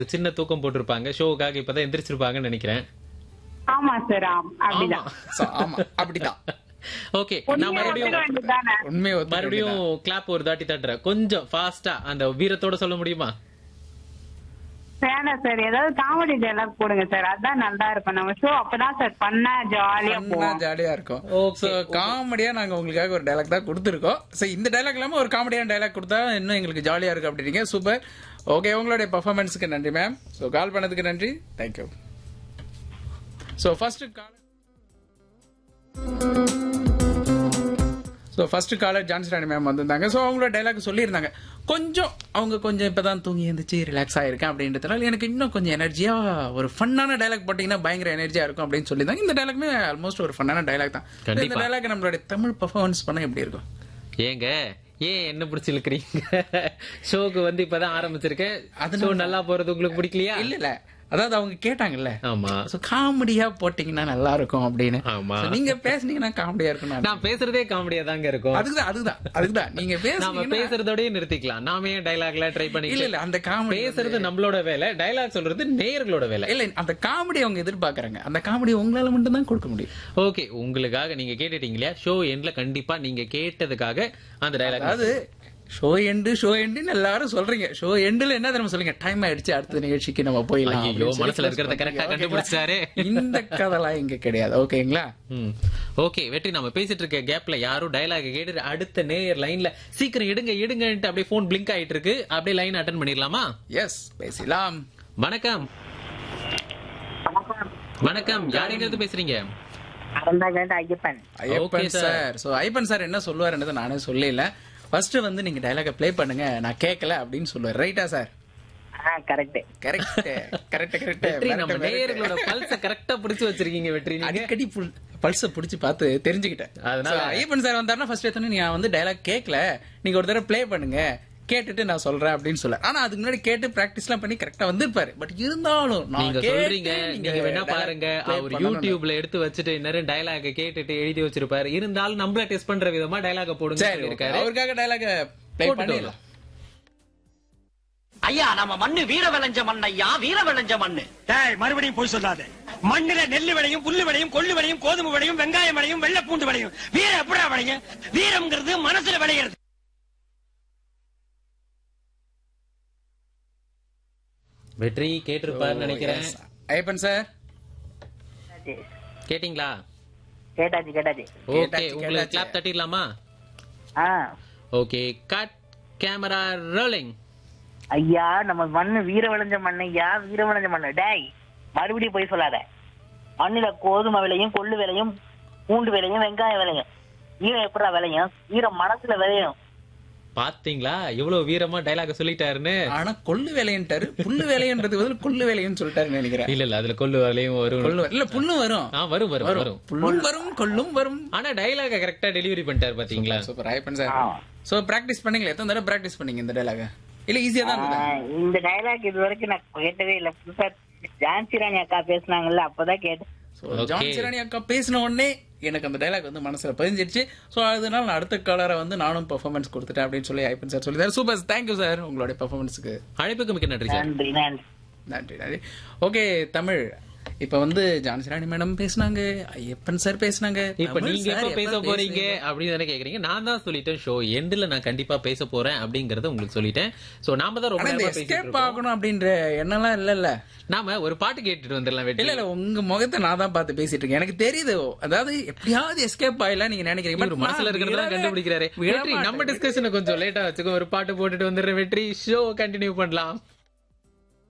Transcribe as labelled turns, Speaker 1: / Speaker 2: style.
Speaker 1: சின்ன தூக்கம் போட்டிருப்பாங்க ஷோவுக்காக இப்பதான் எந்திரிச்சிருப்பாங்கன்னு நினைக்கிறேன்
Speaker 2: ஆமா சார் ஆம் அப்படிதான்
Speaker 3: So, ஆமா அப்படிதான்
Speaker 1: ஓகே நான்
Speaker 2: உண்மையை
Speaker 1: மறுபடியும்
Speaker 2: ஒத்துக்க வேண்டியதுதானே
Speaker 3: உண்மையை ஒத்துக்க
Speaker 1: மறுபடியும் கிளாப் ஒரு தாட்டி தட்டுறேன் கொஞ்சம் ஃபாஸ்டா அந்த வீரத்தோட சொல்ல முடியுமா
Speaker 2: வேணாம் சார் ஏதாவது காமெடி டைலாக் போடுங்க சார் அதான் நல்லா இருக்கும் நம்ம ஷோ அப்பதான் சார் பண்ணா ஜாலியா
Speaker 3: வேண்டியதுதான்.
Speaker 2: போவோம்
Speaker 3: ஜாலியா இருக்கும்
Speaker 1: Okay,
Speaker 3: சோ காமெடியா நாங்க உங்களுக்காக ஒரு டைலாக் தான் கொடுத்துருக்கோம் சோ இந்த டைலாக் இல்லாம ஒரு காமெடியான டைலாக் கொடுத்தா இன்னும் எங்களுக்கு ஜாலியா இருக்கு அப்படின்றீங்க சூப்பர் ஓகே உங்களுடைய பெர்ஃபார்மன்ஸ்க்கு நன்றி மேம் சோ கால் பண்ணதுக்கு நன்றி thank you so first call so first caller Jhansi Rani ma'am வந்திருந்தாங்க ஸோ அவங்களோட டைலாக் சொல்லியிருந்தாங்க கொஞ்சம் அவங்க கொஞ்சம் இப்பதான் தூங்கி எழுந்திரிச்சு ரிலாக்ஸ் ஆயிருக்கேன் அப்படின்றதுனால எனக்கு இன்னும் கொஞ்சம் எனர்ஜியா ஒரு ஃபன்னான டைலாக் போட்டீங்கன்னா பயங்கர எனர்ஜியா இருக்கும் அப்படின்னு சொல்லியிருந்தாங்க இந்த டைலாக்மே ஆல்மோஸ்ட் ஒரு ஃபன்னான டைலாக் தான் இந்த
Speaker 1: கண்டிப்பா.
Speaker 3: டைலாக் நம்மளுடைய தமிழ் பெர்ஃபார்மன்ஸ் பண்ண எப்படி இருக்கும்
Speaker 1: ஏங்க ஏன் என்ன பிடிச்சி இழுக்கிறீங்க ஷோக்கு வந்து இப்பதான் ஆரம்பிச்சிருக்கேன் ஷோ நல்லா போறது உங்களுக்கு பிடிக்கலையா
Speaker 3: இல்ல இல்ல அதாவது அவங்க கேட்டாங்கல்ல
Speaker 1: ஆமா
Speaker 3: ஸோ காமெடியா போட்டீங்கன்னா நல்லா இருக்கும் அப்படின்னு
Speaker 1: ஆமா.
Speaker 3: So, நீங்க பேசுனீங்கன்னா காமெடியா இருக்கும் நான்
Speaker 1: நான் பேசுறதே காமெடியா தாங்க இருக்கும்
Speaker 3: அதுக்குதான் அதுக்குதான் அதுக்குதான் நீங்க
Speaker 1: நாம
Speaker 3: பேசுனீங்கன்னா
Speaker 1: பேசுறதோடய நிறுத்திக்கலாம் நாம ஏன் டைலாக்ல ட்ரை பண்ணி
Speaker 3: இல்ல இல்ல அந்த காமெடி
Speaker 1: பேசுறது நம்மளோட வேலை டைலாக் சொல்றது நேயர்களோட வேலை
Speaker 3: இல்ல அந்த காமெடி அவங்க எதிர்பார்க்கறாங்க அந்த காமெடி உங்களால மட்டும் தான் கொடுக்க முடியும்
Speaker 1: ஓகே உங்களுக்காக நீங்க கேட்டுட்டீங்க இல்லையா ஷோ எண்ட்ல கண்டிப்பா நீங்க கேட்டதுக்காக அந்த டைலாக்
Speaker 3: அதாவது ஷோ எண்டு ஷோ எண்டுன்னு எல்லாரும் சொல்றீங்க ஷோ எண்டுல என்ன தெரியுமா சொல்லுங்க டைம் ஆயிடுச்சு அடுத்த நிகழ்ச்சிக்கு நம்ம போயிடலாம்
Speaker 1: ஐயோ,
Speaker 3: அப்படின்னு சொல்லி
Speaker 1: மனசுல இருக்கிறத
Speaker 3: close
Speaker 1: correct ஆ
Speaker 3: பண்றீங்க.
Speaker 1: கண்டுபிடிச்சாரு.
Speaker 3: ஓகேங்களா? இந்த கதைலாம் இங்க கிடையாது ஓகேங்களா
Speaker 1: ம் ஓகே வெற்றி நம்ம பேசிட்டு இருக்க கேப்ல யாரும் டைலாக் கேட்டு அடுத்த நேயர் லைன்ல சீக்கிரம் எடுங்க எடுங்கன்ட்டு அப்படியே போன் பிளிங்க் ஆயிட்டு இருக்கு அப்படியே லைன் அட்டன் பண்ணிடலாமா
Speaker 3: எஸ் பேசலாம்
Speaker 1: வணக்கம் வணக்கம் யாருங்கிறது பேசுறீங்க
Speaker 2: Aranthangi Ayyappan
Speaker 3: Ayyappan
Speaker 1: Okay, sir.
Speaker 3: Sir so Ayyappan sir என்ன சொல்லுவாருன்றதை நானே சொல்லல ஃபர்ஸ்ட் வந்து நீங்க டைலாக ப்ளே பண்ணுங்க நான் கேட்கல அப்படின்னு சொல்லுவார் ரைட்டா சார்
Speaker 2: கரெக்ட்
Speaker 3: கரெக்ட் கரெக்ட்
Speaker 1: வெற்றி நம்ம
Speaker 3: கரெக்ட்
Speaker 1: நேயர்களோட பல்ஸ கரெக்டா புடிச்சு வச்சிருக்கீங்க வெற்றி நீங்க
Speaker 3: அடிக்கடி புல் பல்ஸ புடிச்சு பார்த்து தெரிஞ்சுக்கிட்டேன்
Speaker 1: அதனால-
Speaker 3: So, ஐயப்பன் சார் வந்தாருன்னா ஃபர்ஸ்ட் எடுத்தோன்னே நீங்க வந்து டைலாக் கேட்கல நீங்க ஒரு தடவை ப்ளே பண்ணுங்க கேட்டுட்டு நான் சொல்றேன் அப்படின்னு சொல்ல ஆனா அதுக்கு முன்னாடி கேட்டு பிராக்டிஸ் எல்லாம் பண்ணி கரெக்டா வந்திருப்பாரு பட் இருந்தாலும் நான்
Speaker 1: நீங்க
Speaker 3: கேட்டு
Speaker 1: சொல்றீங்க நீங்க வேணா
Speaker 3: dialogue
Speaker 1: பாருங்க
Speaker 3: play
Speaker 1: அவர்
Speaker 3: பண்ணணும்.
Speaker 1: யூடியூப்ல எடுத்து வச்சுட்டு நிறைய டைலாக் கேட்டுட்டு எழுதி வச்சிருப்பாரு இருந்தாலும் நம்மள டெஸ்ட் பண்ற விதமா டைலாக போடுங்க
Speaker 3: சரி okay.
Speaker 1: இருக்காரு
Speaker 3: அவருக்காக டைலாக ப்ளே
Speaker 1: போட்டுட்டு
Speaker 3: பண்ணிடலாம்
Speaker 4: ஐயா நம்ம மண்ணு வீர விளைஞ்ச மண் ஐயா வீர விளைஞ்ச மண்ணு
Speaker 5: டேய் மறுபடியும் போய் சொல்லாத மண்ணுல நெல்லு விளையும் புல்லு விளையும் கொள்ளு விளையும் கோதுமை விளையும் வெங்காயம் விளையும் வெள்ளை பூண்டு விளையும் வீரம் எப்படா விளையும் வீரம்ங்கிறது மனசுல விளையிறது
Speaker 1: வெற்றி கேட்டிருப்பாருன்னு நினைக்கிறேன்
Speaker 3: Yes. ஐயப்பன் சார்
Speaker 1: கேட்டிங்களா
Speaker 2: கேட்டாச்சு கேட்டாச்சு
Speaker 1: ஓகே
Speaker 3: கேட்டாச்சு,
Speaker 1: உங்களுக்கு
Speaker 3: கேட்டாச்சு.
Speaker 1: கிளாப் தட்டிடலாமா
Speaker 2: ஆ
Speaker 1: ஓகே கட் கேமரா ரோலிங்
Speaker 2: ஐயா நம்ம மண்ணு வீர விளைஞ்ச மண்ணு ஐயா வீர விளைஞ்ச மண்ணு டேய் மறுபடியும் போய் சொல்லாத மண்ணுல கோதுமை விளையும் கொள்ளு விளையும் பூண்டு விளையும் வெங்காயம் விளையும் ஈரம் எப்படா விளையும் ஈரம் மனசுல விளையும்
Speaker 1: பாத்தீங்களா எவ்வளவு வீரமா டைலாக சொல்லிட்டாருன்னு
Speaker 3: ஆனா கொள்ளு வேலையன்ட்டாரு புல்லு வேலையன்றது பதில் கொள்ளு வேலைன்னு சொல்லிட்டாருன்னு நினைக்கிறேன்
Speaker 1: இல்ல இல்ல அதுல கொல்லு வரலையும் வரும்
Speaker 3: கொள்ளு இல்ல புல்லும் வரும்
Speaker 1: ஆ வரும் வரும் வரும்
Speaker 3: புல்லும் வரும் கொள்ளும் வரும்
Speaker 1: ஆனா டைலாக கரெக்டா டெலிவரி பண்ணிட்டாரு பாத்தீங்களா
Speaker 3: super Ayyappan sir so practice பண்ணீங்களா எத்தனை தடவை பிராக்டிஸ் பண்ணீங்க இந்த டைலாக இல்ல ஈஸியா தான் இருந்ததா
Speaker 2: இந்த டைலாக் இது வரைக்கும் நான் கேட்டதே இல்ல புதுசா ஜான்சி ராணி அக்கா பேசுனாங்கல்ல அப்பதான் கேட்டேன்
Speaker 3: So,
Speaker 1: Okay.
Speaker 3: ஜான் சிராணி அக்கா பேசின உடனே எனக்கு அந்த டைலாக் வந்து மனசுல பதிஞ்சிருச்சு சோ அதனால நான் அடுத்த காலரை வந்து நானும் பெர்ஃபார்மன்ஸ் கொடுத்துட்டேன் அப்படின்னு சொல்லி ஐப்பன் சார் சொல்லிட்டாரு சூப்பர் தேங்க்யூ சார் உங்களுடைய பெர்ஃபார்மன்ஸ்க்கு
Speaker 1: அழைப்புக்கு மிக்க நன்றி சார்
Speaker 2: நன்றி நன்றி
Speaker 3: நன்றி நன்றி ஓகே தமிழ் இப்ப வந்து ஜான்சிராணி மேடம் பேசுனாங்க ஐயப்பன் சார் பேசுனாங்க
Speaker 1: இப்ப
Speaker 3: தமிழ்
Speaker 1: நீங்க
Speaker 3: sir
Speaker 1: எப்ப பேச
Speaker 3: எப்ப
Speaker 1: போறீங்க
Speaker 3: பேசுவீங்க?
Speaker 1: அப்படின்னு தானே கேக்குறீங்க நான் தான் சொல்லிட்டேன் ஷோ எண்ட்ல நான் கண்டிப்பா பேச போறேன் அப்படிங்கறத உங்களுக்கு சொல்லிட்டேன் சோ நாம தான் ரொம்ப
Speaker 3: ஆனா இந்த
Speaker 1: நேரமா பேசிட்டு
Speaker 3: எஸ்கேப்
Speaker 1: இருக்கோம்
Speaker 3: ஆகணும் அப்படின்ற எண்ணம்லாம் இல்ல இல்ல
Speaker 1: நாம ஒரு பாட்டு கேட்டுட்டு வந்துடலாம் வெற்றி
Speaker 3: இல்ல இல்ல உங்க முகத்தை நான் தான் பார்த்து பேசிட்டு இருக்கேன் எனக்கு தெரியுது அதாவது எப்படியாவது எஸ்கேப் ஆயிலாம் நீங்க நினைக்கிறீங்க
Speaker 1: இவரு
Speaker 3: But
Speaker 1: மனசுல
Speaker 3: நான்
Speaker 1: இருக்கிறதா
Speaker 3: விடவே-
Speaker 1: கண்டுபிடிக்கிறாரு வெற்றி
Speaker 3: விடமாட்டேன்.
Speaker 1: நம்ம டிஸ்கஷனை கொஞ்சம் லேட்டா வச்சுக்கோ ஒரு பாட்டு போட்டுட்டு வந்துடுற வெற்றி ஷோ கண்டினியூ பண்ணலாம்